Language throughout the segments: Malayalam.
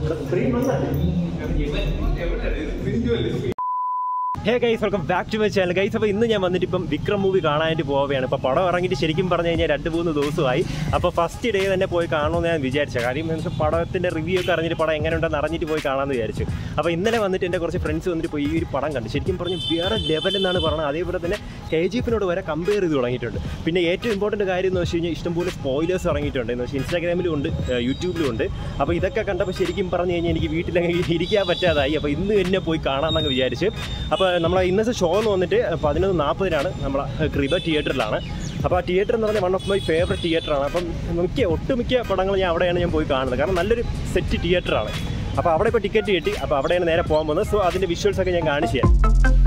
Hey guys welcome back to my channel guys അപ്പോൾ ഇന്ന് ഞാൻ വന്നിട്ട് ഇപ്പം വിക്രം മൂവി കാണാനായിട്ട് പോവുകയാണ് ഇപ്പോൾ പടം ഇറങ്ങിയിട്ട് ശരിക്കും പറഞ്ഞു കഴിഞ്ഞാൽ രണ്ട് മൂന്ന് ദിവസമായി അപ്പോൾ ഫസ്റ്റ് ഡേ തന്നെ പോയി കാണണമെന്ന് ഞാൻ വിചാരിച്ചു കാര്യം മീൻസ് പടത്തിൻ്റെ റിവ്യൂ ഒക്കെ അറിഞ്ഞിട്ട് പടം എങ്ങനെയുണ്ടെന്ന് അറിഞ്ഞിട്ട് പോയി കാണാമെന്ന് വിചാരിച്ചു അപ്പോൾ ഇന്നലെ വന്നിട്ട് എൻ്റെ കുറച്ച് ഫ്രണ്ട്സ് വന്നിട്ട് പോയി ഈ ഒരു പടം കണ്ടു ശരിക്കും പറഞ്ഞു വേറെ ലെവൽ എന്നാണ് പറയുന്നത് അതേപോലെ തന്നെ കെ ജി എഫിനോട് വരെ കമ്പയർ ചെയ്ത് തുടങ്ങിയിട്ടുണ്ട് പിന്നെ ഏറ്റവും ഇമ്പോർട്ടൻറ്റ് കാര്യം എന്ന് വെച്ച് കഴിഞ്ഞാൽ ഇഷ്ടംപോലെ സ്പോയിലേഴ്സ് ഇറങ്ങിയിട്ടുണ്ട് എന്ന് വെച്ചാൽ ഇൻസ്റ്റാഗ്രാമിലും ഉണ്ട് ഏഹ് യൂട്യൂബിലും ഉണ്ട് അപ്പോൾ ഇതൊക്കെ കണ്ടപ്പോൾ ശരിക്കും പറഞ്ഞു കഴിഞ്ഞാൽ എനിക്ക് വീട്ടിലങ്ങ് ഇരിക്കാൻ പറ്റാതായി അപ്പോൾ ഇന്ന് തന്നെ പോയി കാണാമെന്നങ്ങ് വിചാരിച്ച് അപ്പോൾ നമ്മളെ ഇന്നത്തെ ഷോ എന്ന് വന്നിട്ട് പതിനൊന്ന് നാൽപ്പതിനാണ് നമ്മളെ ക്രിബ തിയേറ്ററിലാണ് അപ്പോൾ ആ തിയേറ്റർ എന്ന് പറഞ്ഞാൽ വൺ ഓഫ് മൈ ഫേവററ്റ് തിയേറ്ററാണ് അപ്പം മിക്ക ഒട്ടുമിക്ക പടങ്ങൾ ഞാൻ അവിടെയാണ് ഞാൻ പോയി കാണുന്നത് കാരണം നല്ലൊരു സെറ്റ് തിയേറ്ററാണ് അപ്പോൾ അവിടെ ഇപ്പോൾ ടിക്കറ്റ് കിട്ടി അപ്പോൾ അവിടെയാണ് നേരെ പോകാൻ പോകുന്നത് സോ അതിൻ്റെ വിഷ്വൽസ് ഒക്കെ ഞാൻ കാണിച്ചു തരാം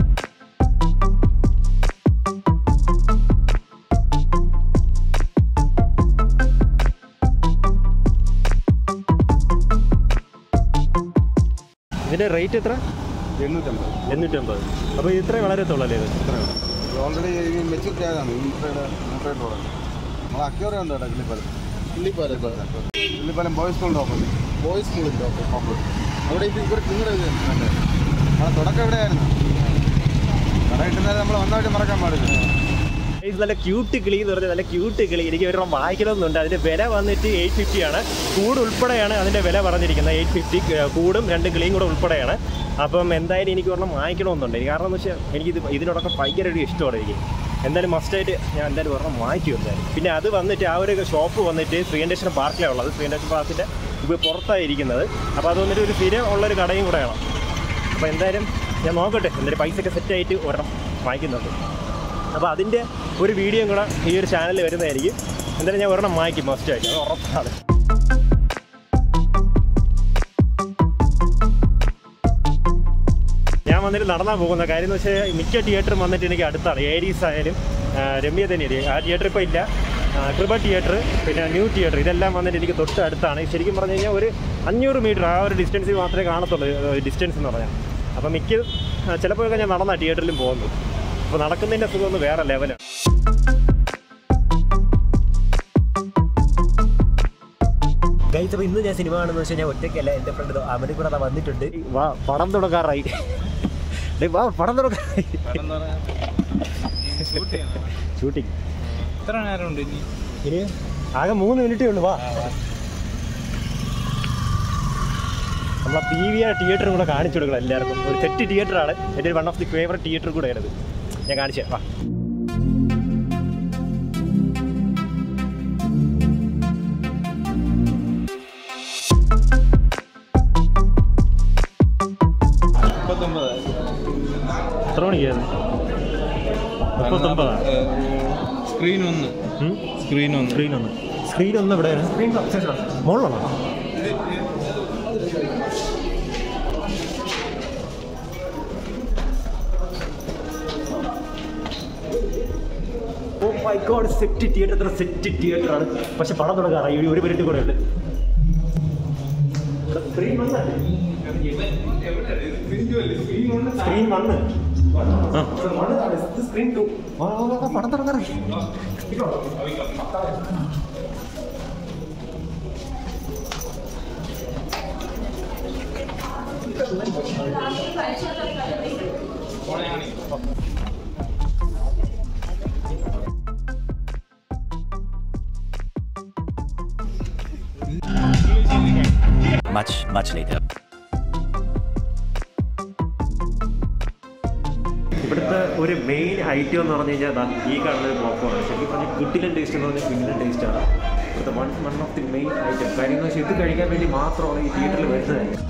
ഇതിൻ്റെ റേറ്റ് എത്ര എണ്ണൂറ്റമ്പത് എണ്ണൂറ്റമ്പത് അപ്പോൾ ഇത്രേ വളരത്തുള്ളൂ അല്ലേ ഇത് ഇത്രയാണ് ഓൾറെഡി ഈ മെച്ചൂരിറ്റി ആയതാണ് ഇൻട്രേഡ് ഇൻട്രേഡ് റോഡ് നമ്മൾ അക്യൂറ ഉണ്ട് കേട്ടോ കിള്ളിപ്പാലം കിള്ളിപ്പാലം കിള്ളിപ്പാലം ബോയ്സ് സ്കൂളിൻ്റെ ഓപ്പോസിറ്റ് ബോയ്സ് സ്കൂളിൻ്റെ ഓപ്പോസിറ്റ് അവിടെ ഇത് ഇവിടെ നിങ്ങളുടെ ഇത് ഉണ്ട് നമ്മളെ തുടക്കം എവിടെയായിരുന്നു കട കിട്ടുന്നത് നമ്മൾ ഒന്നായിട്ട് മറക്കാൻ പാടില്ല ഇത് നല്ല ക്യൂട്ട് കിളി എന്ന് പറഞ്ഞാൽ നല്ല ക്യൂട്ട് കിളി എനിക്ക് ഒരെണ്ണം വാങ്ങിക്കണമെന്നുണ്ട് അതിന്റെ വില വന്നിട്ട് എയ്റ്റ് ഫിഫ്റ്റി ആണ് കൂട് ഉൾപ്പെടെയാണ് അതിന്റെ വില പറഞ്ഞിരിക്കുന്നത് എയ്റ്റ് ഫിഫ്റ്റി കൂടും രണ്ട് കിളിയും കൂടെ ഉൾപ്പെടെയാണ് അപ്പം എന്തായാലും എനിക്ക് ഒരെണ്ണം വാങ്ങിക്കണമെന്നുണ്ട് എനിക്ക് കാരണം എന്ന് വെച്ചാൽ എനിക്കിത് ഇതിനോടൊക്കെ ഭയങ്കര ഒരു ഇഷ്ടമാണ് എനിക്ക് എന്തായാലും മസ്റ്റായിട്ട് ഞാൻ എന്തായാലും ഒരെണ്ണം വാങ്ങിക്കും എന്തായാലും പിന്നെ അത് വന്നിട്ട് ആ ഒരു ഷോപ്പ് വന്നിട്ട് ശ്രീകണ്ഠേശ്വരം പാർക്കിലാണ് ഉള്ളത് ശ്രീകണ്ഠേശ്വരം പാർക്കിൻ്റെ ഇപ്പോൾ പുറത്തായിരിക്കുന്നത് അപ്പോൾ അത് വന്നിട്ട് ഒരു സ്ഥിരം ഉള്ളൊരു കടയും കൂടെയാണ് അപ്പോൾ എന്തായാലും ഞാൻ നോക്കട്ടെ എന്തായാലും പൈസ ഒക്കെ സെറ്റായിട്ട് ഒരെണ്ണം വാങ്ങിക്കുന്നുണ്ട് അപ്പോൾ അതിൻ്റെ ഒരു വീഡിയോ കൂടെ ഈ ഒരു ചാനലിൽ വരുന്നതായിരിക്കും എന്തായാലും ഞാൻ ഒരെണ്ണം വാങ്ങിക്കും മസ്റ്റായിട്ട് അത് ഉറപ്പാണ് ഞാൻ വന്നിട്ട് നടന്നാൻ പോകുന്ന കാര്യം എന്ന് വെച്ചാൽ മിക്ക തിയേറ്ററും വന്നിട്ട് എനിക്ക് അടുത്താണ് ഏരീസ് ആയാലും ആ, രമ്യ തന്നെ ആ തിയേറ്റർ ഇപ്പോൾ ഇല്ല ആ, കൃപ തിയേറ്റർ പിന്നെ ന്യൂ തിയേറ്റർ ഇതെല്ലാം വന്നിട്ട് എനിക്ക് തൊട്ട് അടുത്താണ് ശരിക്കും പറഞ്ഞു കഴിഞ്ഞാൽ ഒരു അഞ്ഞൂറ് മീറ്റർ ആ ഒരു ഡിസ്റ്റൻസിൽ മാത്രമേ കാണത്തുള്ളൂ ഡിസ്റ്റൻസ് എന്ന് പറഞ്ഞാൽ അപ്പോൾ മിക്ക ആ, ചിലപ്പോഴൊക്കെ ഞാൻ നടന്ന തിയേറ്ററിലും പോകുന്നു അപ്പോൾ നടക്കുന്നതിൻ്റെ സുഖം ഒന്ന് വേറെ ലെവലാണ് ഗൈസ് അപ്പോൾ ഇന്ന് ഞാൻ സിനിമ കാണുന്നത് വെച്ച് കഴിഞ്ഞാൽ ഒറ്റയ്ക്കല്ല എൻ്റെ ഫ്രണ്ട് അവനും കൂടെ അതാ വന്നിട്ടുണ്ട് വാ പടം തുടങ്ങാറായി ഡേയ് വാ പടം തുടങ്ങാറായി ഷൂട്ടിങ് എത്ര നേരമുണ്ട് ഇനി ഇനി ആകെ മൂന്ന് മിനിറ്റേ ഉള്ളൂ വാ നമ്മളെ പി വി ആർ തിയേറ്ററും കൂടെ കാണിച്ചു കൊടുക്കണം എല്ലാവർക്കും ഒരു സെറ്റ് തിയേറ്ററാണ് എൻ്റെ one of the favourite theatre കൂടെ ആണത് ഞാൻ കാണിച്ചു തരാം വാ മുപ്പത്തൊമ്പത് എത്ര മണിക്കായിരുന്നു മുപ്പത്തൊമ്പതാണ് സ്ക്രീൻ ഒന്ന് സ്ക്രീൻ ഒന്ന് സ്ക്രീൻ ഒന്ന് സ്ക്രീൻ ഒന്ന് എവിടെയാണ് സ്ക്രീൻ മുകളിലാണോ oh my god set theatre എത്ര സെറ്റ് തിയേറ്റർ ആണ് പക്ഷെ പടം തുടങ്ങാറായി ഒരു- ഒരു മിനിറ്റ് കൂടെ ഉണ്ട് സ്ക്രീൻ വന്നല്ലേ സ്ക്രീൻ വന്ന് സ്ക്രീൻ ടു പടം തുടങ്ങാറായി much, much later. ഇവിടുത്തെ ഒരു മെയിൻ ഐറ്റം എന്ന് പറഞ്ഞു കഴിഞ്ഞാൽ ദാ ഈ കാണുന്ന ഒരു പ്ലോപ്കോണാണ് ശരിക്കും പറഞ്ഞാൽ കിട്ടിലൻ ടേസ്റ്റ് എന്ന് പറഞ്ഞാൽ കിടിലൻ ടേസ്റ്റാണ് ഇവിടുത്തെ one one of the main item കാര്യം എന്ന് വെച്ചാൽ ഇത് കഴിക്കാൻ വേണ്ടി മാത്രമാണ് ഈ തിയേറ്ററിൽ വരുന്നത്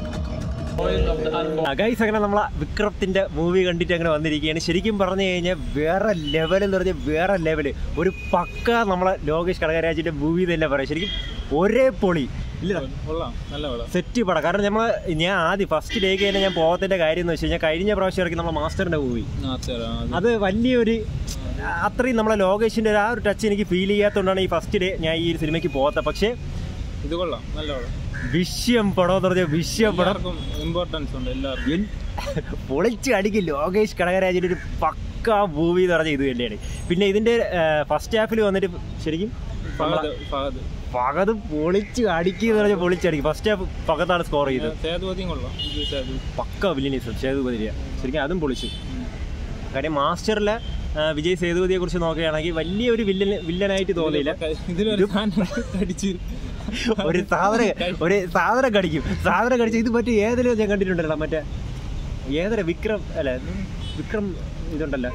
ഗൈസ് അങ്ങനെ നമ്മളെ വിക്രത്തിന്റെ മൂവി കണ്ടിട്ട് അങ്ങനെ വന്നിരിക്കുകയാണ് ശരിക്കും പറഞ്ഞു കഴിഞ്ഞാൽ വേറെ ലെവൽ എന്ന് പറഞ്ഞാൽ വേറെ ലെവല് ഒരു പക്ക നമ്മളെ ലോകേഷ് കടകരാജിന്റെ മൂവി തന്നെ പറയാം ശരിക്കും ഒരേ പൊളി ഇല്ല കൊള്ളാം നല്ല കൊള്ളാം സെറ്റ് പടം കാരണം നമ്മൾ ഞാൻ ആദ്യം ഫസ്റ്റ് ഡേക്ക് തന്നെ ഞാൻ പോകത്തിന്റെ കാര്യം എന്ന് വെച്ച് കഴിഞ്ഞാൽ കഴിഞ്ഞ പ്രാവശ്യം ഇറക്കി നമ്മളെ മാസ്റ്ററിന്റെ മൂവി ആ, തരാം. അത് അത് വലിയൊരു അത്രയും നമ്മളെ ലോകേഷിന്റെ ഒരു ആ ഒരു ടച്ച് എനിക്ക് ഫീൽ ചെയ്യാത്തതുകൊണ്ടാണ് ഈ ഫസ്റ്റ് ഡേ ഞാൻ ഈ ഒരു സിനിമയ്ക്ക് പോകാത്ത പക്ഷേ ഇത് കൊള്ളാം നല്ല കൊള്ളാം വിഷയം പടം എന്ന് പറഞ്ഞാൽ വിഷയം പടം എല്ലാവർക്കും ഇമ്പോർട്ടൻസ് ഉണ്ട് എല്ലാവർക്കും എൻ- പൊളിച്ച് അടിക്കും ലോകേഷ് കടകരാജിന്റെ ഒരു പക്ക മൂവി എന്ന് പറഞ്ഞാൽ ഇത് തന്നെയാണ് പിന്നെ ഇതിന്റെ ഫസ്റ്റ് ഹാഫിൽ വന്നിട്ട് ശരിക്കും ഫഹദ് ഫഹദ് പകത് പൊളിച്ച് അടിക്കുക എന്ന് പറഞ്ഞാൽ പൊളിച്ചടിക്കും ഫസ്റ്റ് ഹാഫ് പകത്താണ് സ്കോർ ചെയ്തത് സേതുപതിയും കൊള്ളാം ഇത് സേതു പക്ക വില്ലനീസ് സേതുപതിരിയ ശരിക്കും അതും പൊളിച്ചു കാര്യം മാസ്റ്ററിലെ ആ, വിജയ് സേതുപതിയെ കുറിച്ച് നോക്കുകയാണെങ്കിൽ വലിയൊരു വില്ലൻ വില്ലനായിട്ട് തോന്നിയില്ല ഇതിലൊരു സാധനം കടിച്ച് ഒരു സാധനം ഒരു സാധനം കടിക്കും സാധനം കടിച്ച് ഇത് മറ്റേ ഏതിലും ഞാൻ കണ്ടിട്ടുണ്ടല്ലോ മറ്റേ ഏതൊരു വിക്രം അല്ല വിക്രം ഇതുണ്ടല്ലോ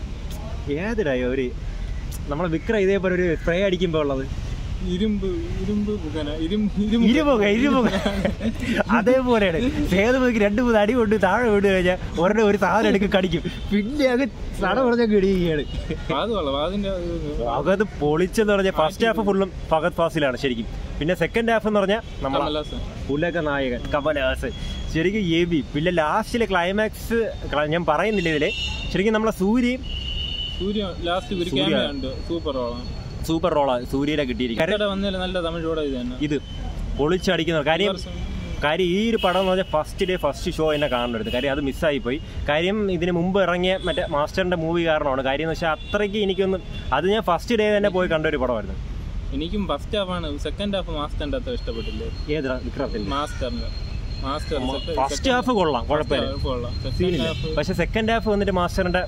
ഏതിലായോ ഒരു നമ്മളെ വിക്രം ഇതേപോലെ ഒരു സ്പ്രേ അടിക്കുമ്പോൾ ഉള്ളത് ഇരുമ്പ് ഇരുമ്പ് പുകന ഇരുമ്പ് ഇരുമ്പ് ഇരുമുഖ ഇരുമുഖ അതേപോലെയാണ് സേതുപതിക്ക് രണ്ട് മൂന്ന് അടി കൊണ്ട് താഴെ വീട് കഴിഞ്ഞാൽ ഒരെണ്ണം ഒരു സാധനം എടുക്കും കടിക്കും പിന്നെ അങ്ങ് സട പറഞ്ഞ കിടിയുകയാണ് അത് കൊള്ളാം അതിന്റെ ഫഹദ് പൊളിച്ചെന്ന് പറഞ്ഞാൽ ഫസ്റ്റ് ഹാഫ് ഫുള്ളും ഫഹദ് ഫാസിലാണ് ശരിക്കും പിന്നെ സെക്കൻഡ് ഹാഫ് എന്ന് പറഞ്ഞാൽ നമ്മളെ കമലഹാസൻ ഉലക നായകൻ കമലഹാസൻ ശരിക്കും എ ബി പിന്നെ ലാസ്റ്റിലെ ക്ലൈമാക്സ് ഞാൻ പറയുന്നില്ല ഇതില് ശരിക്കും നമ്മളെ സൂര്യയും സൂര്യ ലാസ്റ്റ് ഒരു സൂര്യ. ക്യാമറ ഉണ്ട് സൂപ്പർ ഓളാണ് സൂപ്പർ റോളാണ് സൂര്യയിലെ കിട്ടിയിരിക്കുന്നത് ഇവിടെ വന്നാലും നല്ല തമിഴ് പടം ഇത് തന്നെ ഇത് പൊളിച്ചടിക്കുന്ന കാര്യം കാര്യം ഈ ഒരു പടം എന്ന് പറഞ്ഞാൽ ഫസ്റ്റ് ഡേ ഫസ്റ്റ് ഷോ എന്നെ കാണരുത് കാര്യം അത് മിസ്സായി പോയി കാര്യം ഇതിന് മുമ്പ് ഇറങ്ങിയ മറ്റേ മാസ്റ്ററിന്റെ മൂവി കാരണമാണ് കാര്യം എന്ന് വെച്ചാൽ അത്രയ്ക്ക് എനിക്കൊന്നും അത് ഞാൻ ഫസ്റ്റ് ഡേ തന്നെ പോയി കണ്ട ഒരു പടമായിരുന്നു എനിക്കും ഫസ്റ്റ് ഹാഫ് ആണ് സെക്കൻഡ് ഹാഫ് മാസ്റ്ററിന്റെ അത്ര ഇഷ്ടപ്പെട്ടില്ലേ ഏതാ വിക്രത്തിന്റെ മാസ്റ്ററിന്റെ മാസ്റ്റർ ഫസ്റ്റ് ഹാഫ് കൊള്ളാം കുഴപ്പമില്ല കൊള്ളാം സെക്കൻഡ് സീനില്ല ഹാഫ് പക്ഷെ സെക്കൻഡ് ഹാഫ് വന്നിട്ട് മാസ്റ്ററിന്റെ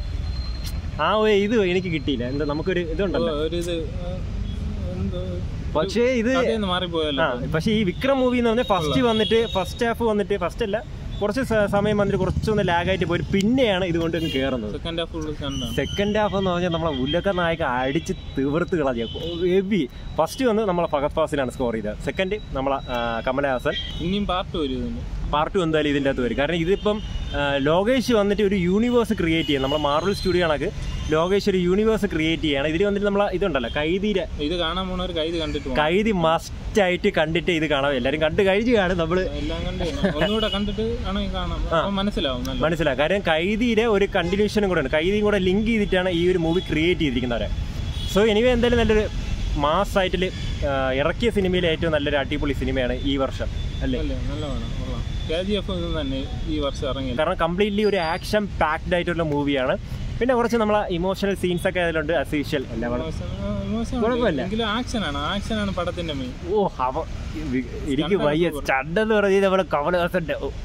ആ ഒരു ഇത് എനിക്ക് കിട്ടിയില്ല എന്താ നമുക്കൊരു ഇതുണ്ടല്ലോ ഒരു ഇത് ആ, എന്തോ പക്ഷേ ഇത് കഥയൊന്ന് മാറിപ്പോയല്ലോ ആ പക്ഷേ ഈ വിക്രം മൂവി എന്ന് പറഞ്ഞാൽ ഫസ്റ്റ് വന്നിട്ട് ഫസ്റ്റ് ഹാഫ് വന്നിട്ട് ഫസ്റ്റ് അല്ല കുറച്ച് സ- സമയം വന്നിട്ട് കുറച്ചൊന്ന് ലാഗായിട്ട് പോയി പിന്നെയാണ് ഇതുകൊണ്ട് അങ്ങ് കയറുന്നത് സെക്കൻഡ് ഹാഫ് ഫുള്ള് കണ്ടാണ് സെക്കൻഡ് ഹാഫ് എന്ന് പറഞ്ഞാൽ നമ്മളെ ഉലക നായക അടിച്ച് തീർത്ത് കളഞ്ഞ ഹെവി ഫസ്റ്റ് വന്ന് നമ്മളെ ഫഹദ് ഫാസിലാണ് സ്കോർ ചെയ്തത് സെക്കൻഡ് നമ്മളെ ആ, കമലഹാസൻ ഇനിയും പാർട്ട് വരും ഇതിന് പാർട്ട് ടു എന്തായാലും ഇതിൻ്റെ അകത്ത് വരും കാരണം ഇതിപ്പം ആ, ലോകേഷ് വന്നിട്ട് ഒരു യൂണിവേഴ്സ് ക്രിയേറ്റ് ചെയ്യാം നമ്മളെ മാർവൽ സ്റ്റുഡിയോ കണക്ക് ലോകേഷ് ഒരു യൂണിവേഴ്സ് ക്രിയേറ്റ് ചെയ്യാണ് ഇതിൽ വന്നിട്ട് നമ്മളെ ഇതുണ്ടല്ലോ കൈതിരെ ഇത് കാണാൻ പോണവർ കൈ ഇത് കണ്ടിട്ട് പോകണം കൈതി മസ്റ്റ് ആയിട്ട് കണ്ടിട്ട് ഇത് കാണാം എല്ലാവരും കണ്ട് കഴിഞ്ഞ് കാണും നമ്മൾ എല്ലാം കണ്ട് കഴിഞ്ഞാ. ഒന്നുകൂടെ കണ്ടിട്ട് ആണെങ്കിൽ കാണാം അപ്പൊ മനസ്സിലാവും നല്ല മനസ്സിലാവും കാര്യം കൈതിയുടെ ഒരു കണ്ടിന്യൂഷനും കൂടെ ഉണ്ട് കൈതിയും കൂടെ ലിങ്ക് ചെയ്തിട്ടാണ് ഈ ഒരു മൂവി ക്രിയേറ്റ് ചെയ്തിരിക്കുന്നവരെ സോ എനിവേ എന്തായാലും നല്ലൊരു മാസ് ആയിട്ടിൽ ഇറക്കിയ സിനിമയിലെ ഏറ്റവും നല്ലൊരു അടിപൊളി സിനിമയാണ് ഈ വർഷം അല്ലേ അല്ലേ നല്ല വേണം കൊള്ളാം കെ ജി എഫ് ഇത് തന്നെ ഈ വർഷം ഇറങ്ങിയില്ല കാരണം കംപ്ലീറ്റ്ലി ഒരു ആക്ഷൻ പാക്ഡ് ആയിട്ടുള്ള മൂവിയാണ് പിന്നെ കുറച്ച് നമ്മളെ ഇമോഷണൽ സീൻസ് ഒക്കെ അതിലുണ്ട് അസീഷ്യൽ എല്ലാം കൂടെ കുഴപ്പമില്ല. എങ്കിലും ആക്ഷൻ ആണ് ആക്ഷൻ ആണ് പടത്തിന്റെ മെയിൻ ഓ അവ വി- എനിക്ക് വയ്യ സ്റ്റണ്ട് എന്ന് പറഞ്ഞാൽ നമ്മുടെ കമലഹാസന്റെ ഓ,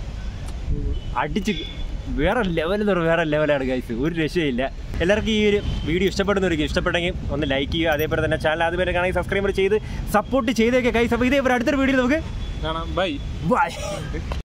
അടിച്ച് വേറെ ലെവൽ എന്ന് പറഞ്ഞാൽ വേറെ ലെവലാണ് ഗൈസ് ഒരു രക്ഷയില്ല എല്ലാവർക്കും ഈ ഒരു വീഡിയോ ഇഷ്ടപ്പെടുന്നവർക്ക് ഇഷ്ടപ്പെട്ടെങ്കിൽ ഒന്ന് ലൈക്ക് ചെയ്യുക അതേപോലെ തന്നെ ചാനൽ അതുപോലെ കാണാൻ സബ്സ്ക്രൈബ് ചെയ്ത് സപ്പോർട്ട് ചെയ്തേക്കെ ഗൈസ് അപ്പോൾ ഇതേപോലെ അടുത്തൊരു വീഡിയോ നമുക്ക് കാണാം ബൈ ബൈ